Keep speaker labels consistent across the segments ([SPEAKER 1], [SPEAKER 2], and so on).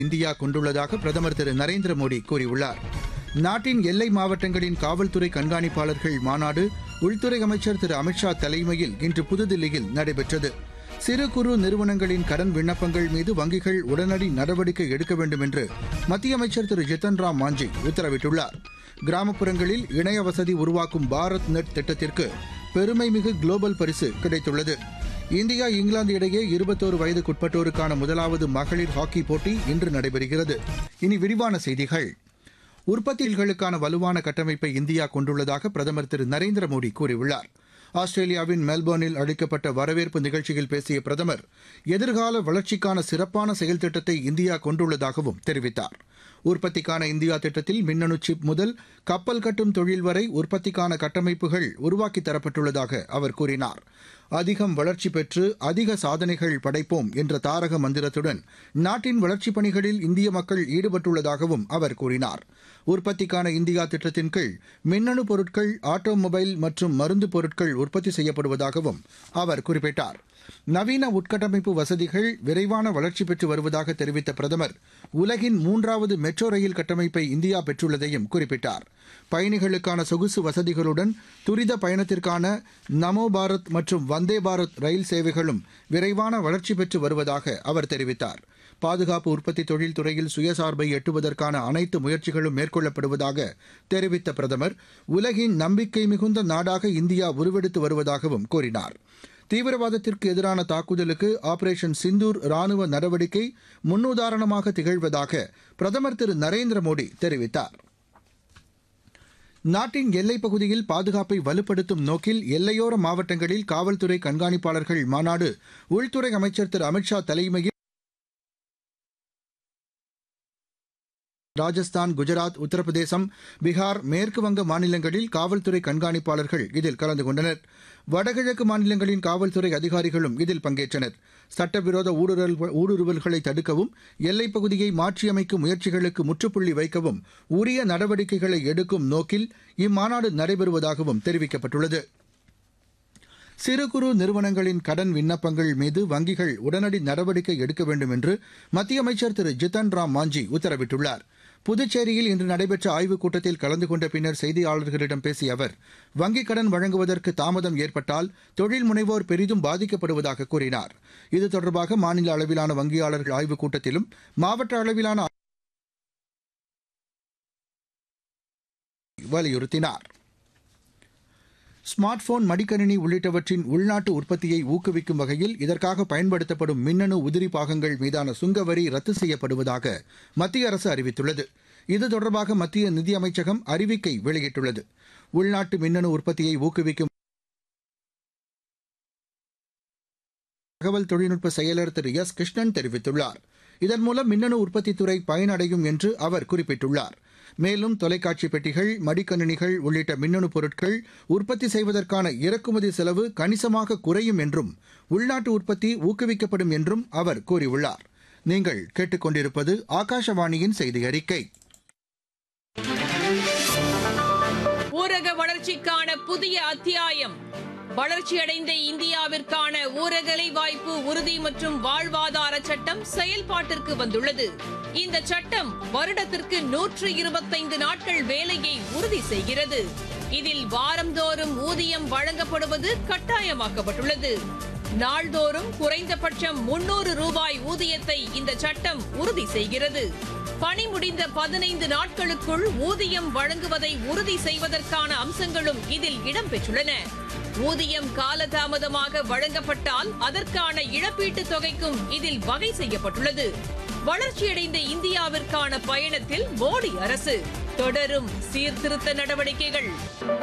[SPEAKER 1] India கொண்டுள்ளதாக பிரதமர் திரு நரேந்திர மோடி கூறியுள்ளார் நாட்டின் எல்லை மாவட்டங்களின் காவல்துறை கண்காணிப்பாளர்கள் மாநாடு உள்துறை அமைச்சர் திரு அமித்ஷா தலைமையில் இன்று புதுதில்லியில் நடைபெற்றது சிறு குறு நிறுவனங்களின் கடன் விண்ணப்பங்கள் மீது வங்கிகள் உடனடி நடவடிக்கை எடுக்க வேண்டும் என்று மத்திய அமைச்சர் திரு ஜித்தன் ராம் மாஞ்சி உத்தரவிட்டுள்ளார் கிராமப்புறங்களில் இணைய வசதி உருவாக்கும் பாரத் நெட் திட்டத்திற்கு பெருமைமிகு குளோபல் பரிசு கிடைத்துள்ளது இந்தியா இங்கிலாந்து இடையே இருபத்தோரு வயதுக்குட்பட்டோருக்கான முதலாவது மகளிர் ஹாக்கி போட்டி இன்று நடைபெறுகிறது இனி விரிவான செய்திகள் உற்பத்திகளுக்கான வலுவான கட்டமைப்பை இந்தியா கொண்டுள்ளதாக பிரதமர் திரு நரேந்திர மோடி கூறியுள்ளார் ஆஸ்திரேலியாவின் மெல்போர்னில் அளிக்கப்பட்ட வரவேற்பு நிகழ்ச்சியில் பேசிய பிரதமர் எதிர்கால வளர்ச்சிக்கான சிறப்பான செயல் திட்டத்தை இந்தியா கொண்டுள்ளதாகவும் தெரிவித்தார் உற்பத்திக்கான இந்தியா திட்டத்தில் மின்னணு சிப் முதல் கப்பல் கட்டும் தொழில் வரை உற்பத்திக்கான கட்டமைப்புகள் உருவாக்கித் தரப்பட்டுள்ளதாக அவர் கூறினார் அதிகம் வளர்ச்சி பெற்று அதிக சாதனைகள் படைப்போம் என்ற தாரக மந்திரத்துடன் நாட்டின் வளர்ச்சிப் பணிகளில் இந்திய மக்கள் ஈடுபட்டுள்ளதாகவும் அவர் கூறினார் உற்பத்திக்கான இந்தியா திட்டத்தின் கீழ் மின்னணு பொருட்கள் ஆட்டோமொபைல் மற்றும் மருந்து பொருட்கள் உற்பத்தி செய்யப்படுவதாகவும் அவர் குறிப்பிட்டார் நவீன உட்கட்டமைப்பு வசதிகள் விரைவான வளர்ச்சி பெற்று வருவதாக தெரிவித்த பிரதமர் உலகின் மூன்றாவது மெட்ரோ ரயில் கட்டமைப்பை இந்தியா பெற்றுள்ளதையும் குறிப்பிட்டார் பயணிகளுக்கான சொகுசு வசதிகளுடன் துரித பயணத்திற்கான நமோ பாரத் மற்றும் வந்தே பாரத் ரயில் சேவைகளும் விரைவான வளர்ச்சி பெற்று வருவதாக அவர் தெரிவித்தார் பாதுகாப்பு உற்பத்தி தொழில் துறையில் சுயசார்பை எட்டுவதற்கான அனைத்து முயற்சிகளும் மேற்கொள்ளப்படுவதாக தெரிவித்த பிரதமர் உலகின் நம்பிக்கை மிகுந்த நாடாக இந்தியா உருவெடுத்து வருவதாகவும் கூறினார் தீவிரவாதத்திற்கு எதிரான தாக்குதலுக்கு ஆபரேஷன் சிந்தூர் ராணுவ நடவடிக்கை முன்னுதாரணமாக திகழ்வதாக பிரதமர் திரு நரேந்திர மோடி தெரிவித்தார் நாட்டின் எல்லைப் பகுதியில் பாதுகாப்பை வலுப்படுத்தும் நோக்கில் எல்லையோர மாவட்டங்களில் காவல்துறை கண்காணிப்பாளர்கள் மாநாடு உள்துறை அமைச்சர் திரு அமித்ஷா தலைமையில் ராஜஸ்தான் குஜராத் உத்தரப்பிரதேசம் பீகார் மேற்குவங்க மாநிலங்களில் காவல்துறை கண்காணிப்பாளர்கள் இதில் கலந்து கொண்டனர் வடகிழக்கு மாநிலங்களின் காவல்துறை அதிகாரிகளும் இதில் பங்கேற்றனர் சட்டவிரோத ஊடுருவல் ஊடுருவல்களை தடுக்கவும் எல்லைப் பகுதியை மாற்றியமைக்கும் முயற்சிகளுக்கு முற்றுப்புள்ளி வைக்கவும் உரிய நடவடிக்கைகளை எடுக்கும் நோக்கில் இம்மாநாடு நடைபெறுவதாகவும் தெரிவிக்கப்பட்டுள்ளது சிறு குறு நிறுவனங்களின் கடன் விண்ணப்பங்கள் மீது வங்கிகள் உடனடி நடவடிக்கை எடுக்க வேண்டும் என்று மத்திய அமைச்சர் திரு ஜித்தன் ராம் மாஞ்சி உத்தரவிட்டுள்ளார் புதுச்சேரியில் இன்று நடைபெற்ற ஆய்வுக் கூட்டத்தில் கலந்து கொண்ட பின்னர் செய்தியாளர்களிடம் பேசிய அவர் வங்கிக் கடன் வழங்குவதற்கு தாமதம் ஏற்பட்டால் தொழில் முனைவோர் பெரிதும் பாதிக்கப்படுவதாக கூறினார் இது தொடர்பாக மாநில அளவிலான வங்கியாளர்கள் ஆய்வுக் கூட்டத்திலும் மாவட்ட அளவிலான வலியுறுத்தினார் ஸ்மார்ட் போன் மடிக்கணினி உள்ளிட்டவற்றின் உள்நாட்டு உற்பத்தியை ஊக்குவிக்கும் வகையில் இதற்காக பயன்படுத்தப்படும் மின்னணு உதிரி பாகங்கள் மீதான சுங்கவரி ரத்து செய்யப்படுவதாக மத்திய அரசு அறிவித்துள்ளது இது தொடர்பாக மத்திய நிதியமைச்சகம் அறிவிக்கை வெளியிட்டுள்ளது உள்நாட்டு மின்னணு உற்பத்தியை ஊக்குவிக்கும் தகவல் தொழில்நுட்ப செயலர் திரு எஸ் கிருஷ்ணன் தெரிவித்துள்ளார் இதன் மூலம் மின்னணு உற்பத்தித்துறை பயனடையும் என்று அவர் குறிப்பிட்டுள்ளார் மேலும் தொலைக்காட்சி பெட்டிகள் மடிக்கணினிகள் உள்ளிட்ட மின்னணு பொருட்கள் உற்பத்தி செய்வதற்கான இறக்குமதி செலவு கணிசமாக குறையும் என்றும் உள்நாட்டு உற்பத்தி ஊக்குவிக்கப்படும் என்றும் அவர் கூறியுள்ளார் நீங்கள் கேட்டுக்கொண்டிருப்பது ஆகாஷவாணியின் செய்தி அறிக்கை
[SPEAKER 2] ஊரக வளர்ச்சிக்கான புதிய அத்தியாயம் வளர்ச்சியடைந்த இந்தியாவிற்கான ஊரகலை வாய்ப்பு உறுதி மற்றும் வாழ்வாதார சட்டம் செயல்பாட்டிற்கு வந்துள்ளது இந்த சட்டம் வருடத்திற்கு நூற்று இருபத்தைந்து நாட்கள் வேலையை உறுதி செய்கிறது இதில் வாரந்தோறும் ஊதியம் வழங்கப்படுவது கட்டாயமாக்கப்பட்டுள்ளது நாள்தோறும் குறைந்தபட்சம் முன்னூறு ரூபாய் ஊதியத்தை இந்த சட்டம் உறுதி செய்கிறது பணி முடிந்த பதினைந்து நாட்களுக்குள் ஊதியம் வழங்குவதை உறுதி செய்வதற்கான அம்சங்களும் இதில் இடம்பெற்றுள்ளன ஊதியம் காலதாமதமாக வழங்கப்பட்டால் அதற்கான இழப்பீட்டுத் தொகைக்கும் இதில் வகை செய்யப்பட்டுள்ளது வளர்ச்சியடைந்த இந்தியாவிற்கான பயணத்தில் மோடி அரசு தொடரும் சீர்திருத்த நடவடிக்கைகள்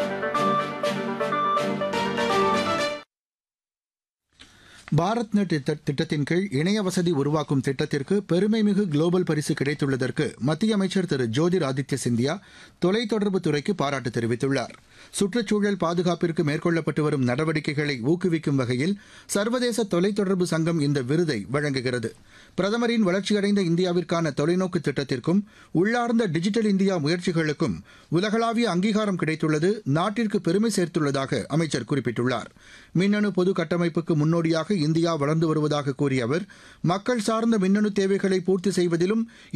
[SPEAKER 1] பாரத் நெட் திட்ட- திட்டத்தின் கீழ் இணைய வசதி உருவாக்கும் திட்டத்திற்கு பெருமைமிகு குளோபல் பரிசு கிடைத்துள்ளதற்கு மத்திய அமைச்சர் திரு ஜோதிர் ஆதித்ய சிந்தியா தொலைத்தொடர்பு துறைக்கு பாராட்டு தெரிவித்துள்ளார் சுற்றுச்சூழல் பாதுகாப்பிற்கு மேற்கொள்ளப்பட்டு வரும் நடவடிக்கைகளை ஊக்குவிக்கும் வகையில் சர்வதேச தொலைத்தொடர்பு சங்கம் இந்த விருதை வழங்குகிறது பிரதமரின் வளர்ச்சியடைந்த இந்தியாவிற்கான தொலைநோக்கு திட்டத்திற்கும் உள்ளார்ந்த டிஜிட்டல் இந்தியா முயற்சிகளுக்கும் உலகளாவிய அங்கீகாரம் கிடைத்துள்ளது நாட்டிற்கு பெருமை சேர்த்துள்ளதாக அமைச்சர் குறிப்பிட்டுள்ளார் மின்னணு பொது கட்டமைப்புக்கு முன்னோடியாக இந்தியா வளர்ந்து வருவதாக கூறிய அவர் மக்கள் சார்ந்த மின்னணு தேவைகளை பூர்த்தி செய்வதிலும்